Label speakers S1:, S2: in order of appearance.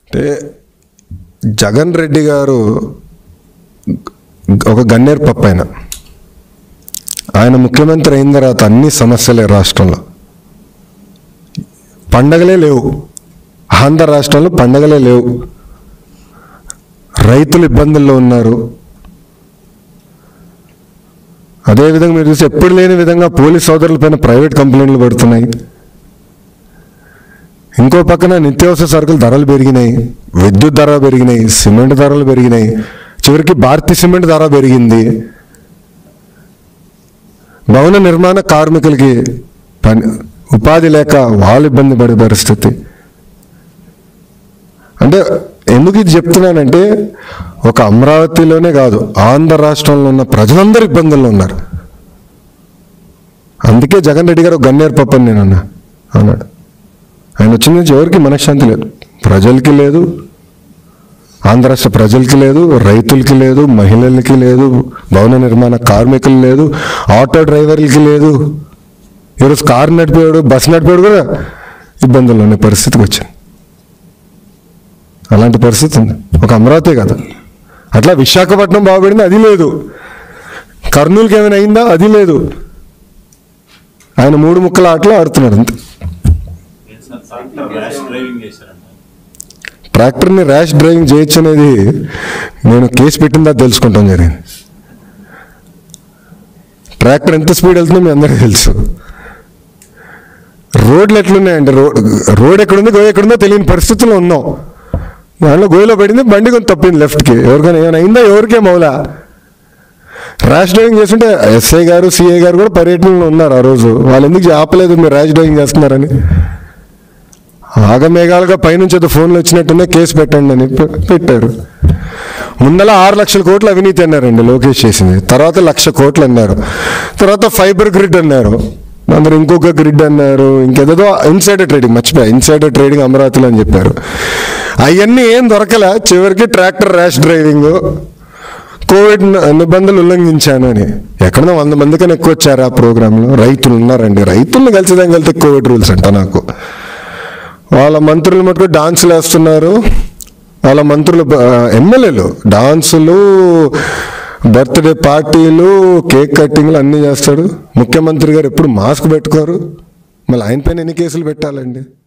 S1: అంటే జగన్ రెడ్డి గారు ఒక గన్నేరు పప్పు ఆయన ఆయన ముఖ్యమంత్రి అయిన తర్వాత అన్ని సమస్యలే రాష్ట్రంలో పండగలే లేవు ఆంధ్ర రాష్ట్రంలో పండగలే లేవు రైతులు ఇబ్బందుల్లో ఉన్నారు అదేవిధంగా మీరు చూసి ఎప్పుడు లేని విధంగా పోలీస్ సోదరులపైన ప్రైవేట్ కంప్లైంట్లు పడుతున్నాయి ఇంకో పక్కన నిత్యావసర సరుకులు ధరలు పెరిగినాయి విద్యుత్ ధర పెరిగినాయి సిమెంట్ ధరలు పెరిగినాయి చివరికి భారతీయ సిమెంట్ ధర పెరిగింది భవన నిర్మాణ కార్మికులకి పని ఉపాధి లేక వాళ్ళు ఇబ్బంది పడే పరిస్థితి అంటే ఎందుకు ఇది చెప్తున్నానంటే ఒక అమరావతిలోనే కాదు ఆంధ్ర రాష్ట్రంలో ఉన్న ప్రజలందరూ ఇబ్బందుల్లో ఉన్నారు అందుకే జగన్ రెడ్డి గారు ఒక గన్నేరు పప్పు అని నేను అన్నా అన్నాడు ఆయన వచ్చిన నుంచి ఎవరికి మనశ్శాంతి లేదు ప్రజలకి లేదు ఆంధ్ర రాష్ట్ర ప్రజలకి లేదు రైతులకి లేదు మహిళలకి లేదు భవన నిర్మాణ కార్మికులు లేదు ఆటో డ్రైవర్లకి లేదు ఈరోజు కారు నడిపేవాడు బస్సు నడిపేవాడు కూడా ఇబ్బందుల్లో ఉన్న పరిస్థితికి వచ్చింది అలాంటి పరిస్థితి ఉంది ఒక అమరావతి కదా అట్లా విశాఖపట్నం బాగుపడింది అది లేదు కర్నూలుకి ఏమైనా అయిందా అది లేదు ఆయన మూడు ముక్కల ఆటలో ఆడుతున్నాడు అంతే
S2: ర్యాష్ డ్రైవింగ్ చేశారంట
S1: ట్రాక్టర్ని ర్యాష్ డ్రైవింగ్ చేయొచ్చు అనేది నేను కేసు పెట్టిందా తెలుసుకుంటాం జరిగింది ట్రాక్టర్ ఎంత స్పీడ్ వెళ్తుందో మీ అందరికీ తెలుసు రోడ్లు ఎట్లున్నాయండి రోడ్ రోడ్ ఎక్కడుంది గోయ ఎక్కడుందో తెలియని పరిస్థితుల్లో ఉన్నాం దాంట్లో గోయలో పడింది బండి కొంత తప్పింది లెఫ్ట్కి ఎవరికైనా ఏమైనా అయిందా ఎవరికే మౌలా ర్యాష్ డ్రైవింగ్ చేస్తుంటే ఎస్ఐ గారు సిఐ గారు కూడా పర్యటనలో ఉన్నారు ఆ రోజు వాళ్ళు ఎందుకు ఆపలేదు మీరు ర్యాష్ డ్రైవింగ్ చేస్తున్నారని ఆగమేఘాలుగా పైనుంచి ఏదో ఫోన్లు వచ్చినట్టునే కేసు పెట్టండి అని పె- పెట్టారు ముందల ఆరు లక్షల కోట్లు అవినీతి అన్నారండి లోకేష్ చేసింది తర్వాత లక్ష కోట్లు అన్నారు తర్వాత ఫైబర్ గ్రిడ్ అన్నారు అందరు ఇంకొక గ్రిడ్ అన్నారు ఇంకేదో ఇన్సైడర్ ట్రేడింగ్ మర్చిపోయా ఇన్సైడర్ ట్రేడింగ్ అమరావతిలో అని చెప్పారు అవన్నీ ఏం దొరకలే చివరికి ట్రాక్టర్ ర్యాష్ డ్రైవింగ్ కోవిడ్ న- నిబంధనలు ఉల్లంఘించాను అని ఎక్కడో వంద మంది కన్నా ఎక్కువ వచ్చారు ఆ ప్రోగ్రాంలో రైతులు ఉన్నారండి రైతులను కలిసిదాం కలితే కోవిడ్ రూల్స్ అంట నాకు వాళ్ళ మంత్రులు మటుకు డాన్సులు వేస్తున్నారు వాళ్ళ మంత్రులు బ- ఎమ్మెల్యేలు డాన్సులు బర్త్డే పార్టీలు కేక్ కట్టింగ్లు అన్నీ చేస్తాడు ముఖ్యమంత్రి గారు ఎప్పుడు మాస్క్ పెట్టుకోరు మళ్ళీ ఆయన పైన ఎన్ని కేసులు పెట్టాలండి